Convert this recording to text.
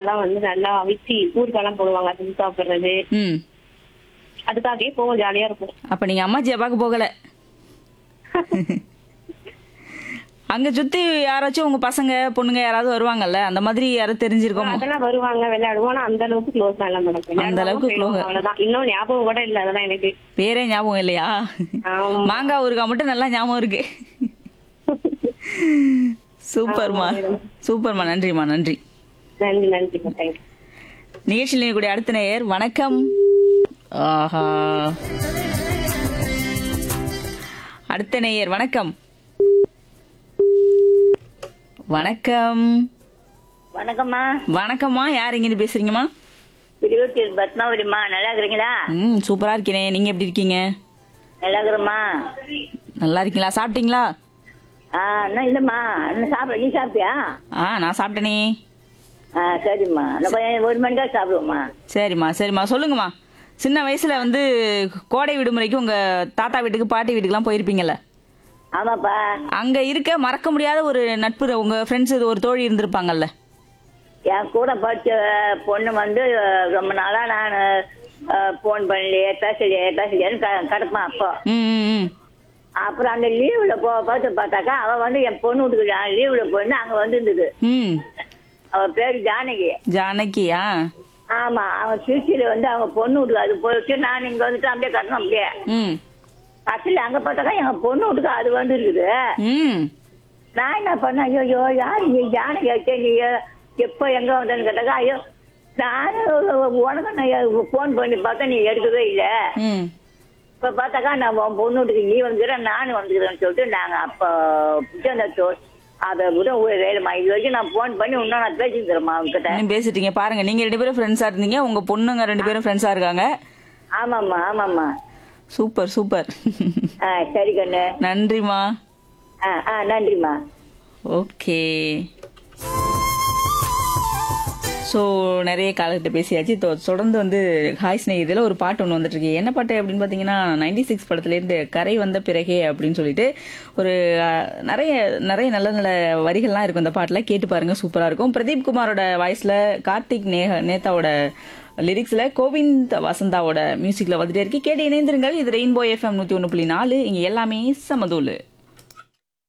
எல்லாம் வந்து நல்லா அவிச்சு ஊருக்கெல்லாம் போடுவாங்க அது சாப்பிடுறது ம் அதுக்காகவே போவோம் ஜாலியா இருக்கும் அப்ப நீங்க அம்மாச்சியை பார்க்க போகல அங்க சுத்தி யாராச்சும் உங்க பசங்க பொண்ணுங்க யாராவது வருவாங்கல்ல அந்த மாதிரி யாரும் தெரிஞ்சிருக்கோம் அதெல்லாம் வருவாங்க விளையாடுவோம் ஆனா அந்த அளவுக்கு க்ளோஸ் எல்லாம் மேடம் அந்த அளவுக்கு close. அவ்வளவுதான் இன்னும் ஞாபகம் கூட இல்ல அதெல்லாம் எனக்கு பேரே ஞாபகம் இல்லையா ஆமா. மாங்காய் ஊறுகாய் மட்டும் நல்லா ஞாபகம் இருக்கு சூப்பர்மா சூப்பர்மா நன்றிம்மா நன்றி நன்றி நன்றி தேங்க்யூ நிகழ்ச்சியில் கூடிய அடுத்த நேயர் வணக்கம் ஆஹா அடுத்த நேயர் வணக்கம் வணக்கம் வணக்கம்மா வணக்கம்மா யார் இங்கிருந்து பேசுறீங்கம்மா திருவத்தூர் பத்மாவதிம்மா நல்லா இருக்கிறீங்களா ம் சூப்பரா இருக்கேனே நீங்க எப்படி இருக்கீங்க நல்லா இருக்கிறோம்மா நல்லா இருக்கீங்களா சாப்பிட்டீங்களா ஆ இன்னும் இல்லைம்மா இன்னும் சாப்பிட நீ சாப்பிட்டியா ஆ நான் சாப்பிட்டேனே ஆ சரிம்மா இன்னும் கொஞ்சம் ஒரு மணிக்கா சாப்பிடுவோம்மா சரிம்மா சரிம்மா சொல்லுங்கம்மா சின்ன வயசுல வந்து கோடை விடுமுறைக்கு உங்க தாத்தா வீட்டுக்கு பாட்டி வீட்டுக்குலாம் போயிருப்பீங்கல்ல ஆமாப்பா அங்க இருக்க மறக்க முடியாத ஒரு நட்பு உங்க ஃப்ரெண்ட்ஸ் ஒரு தோழி இருந்திருப்பாங்கல்ல என் கூட படிச்ச பொண்ணு வந்து ரொம்ப நாளா நான் ஃபோன் பண்ணலையே பேசலையே பேசலையேன்னு க- கிடப்பேன் அப்போ ம் ம், ம் அப்புறம் அந்த லீவுல போ பார்த்து பார்த்தாக்கா அவ வந்து என் பொண்ணு வீட்டுக்கு லீவுல போயிருந்து அங்க வந்திருந்தது ம் அவ பேரு ஜானகி ஜானகியா ஆமா அவன் திருச்சியில வந்து அவங்க பொண்ணு வீட்டுக்கு அது போயிட்டு நான் இங்க வந்துட்டு அப்படியே கட்டணும் அப்படியே ம் கட்டில அங்க பார்த்தாக்கா எங்க பொண்ணு வீட்டுக்கு அது வந்து இருக்குது ம் நான் என்ன பண்ணேன் ஐயோ ஐயோ யார் நீ ஜானகி ஆச்சே நீ எப்போ எங்க வந்தேன்னு கேட்டாக்கா ஐயோ நானும் உனக்கு நான் ஃபோன் பண்ணி பார்த்தா நீ எடுக்கவே இல்லை ம் இப்ப பார்த்தாக்கா நான் உன் பொண்ணு வீட்டுக்கு நீ வந்துக்கிறேன் நானும் வந்துக்கிறேன்னு சொல்லிட்டு நாங்க அப்போ பிடிச்ச அந்த தோ- அதை விட ஒரு வேலைமா இது வரைக்கும் நான் ஃபோன் பண்ணி இன்னும் நான் பேசிக்கிறேம்மா அவங்ககிட்ட இன்னும் பேசிட்டீங்க பாருங்க நீங்க ரெண்டு பேரும் ஃப்ரெண்ட்ஸா இருந்தீங்க உங்க பொண்ணுங்க ரெண்டு பேரும் ஃப்ரெண்ட்ஸா இருக்காங்க ஆமாம்மா ஆமாம்மா சூப்பர் சூப்பர் ஆ சரி கண்ணு நன்றிம்மா ஆ ஆ நன்றிம்மா ஓகே ஸோ நிறைய காலகிட்ட பேசியாச்சு தொ- தொடர்ந்து வந்து ஹாய் ஸ்நேகிதில் ஒரு பாட்டு ஒன்று வந்துட்டு இருக்கு என்ன பாட்டு அப்படின்னு பார்த்தீங்கன்னா நைன்டி சிக்ஸ் படத்துலேருந்து கரை வந்த பிறகே அப்படின்னு சொல்லிட்டு ஒரு அஹ், நிறைய நிறைய நல்ல நல்ல வரிகள்லாம் இருக்கும் இந்த பாட்டில் கேட்டு பாருங்க சூப்பராக இருக்கும் பிரதீப் குமாரோட வாய்ஸில் கார்த்திக் நேஹ நேதாவோட லிரிக்ஸில் கோவிந்த் வசந்தாவோட மியூசிக்கில் வந்துட்டே இருக்கு கேட்டு இணைந்திருங்கள் இது ரெயின்போ எஃப்எம் நூற்றி ஒன்று புள்ளி நாலு இங்கே எல்லாமே சமதூள்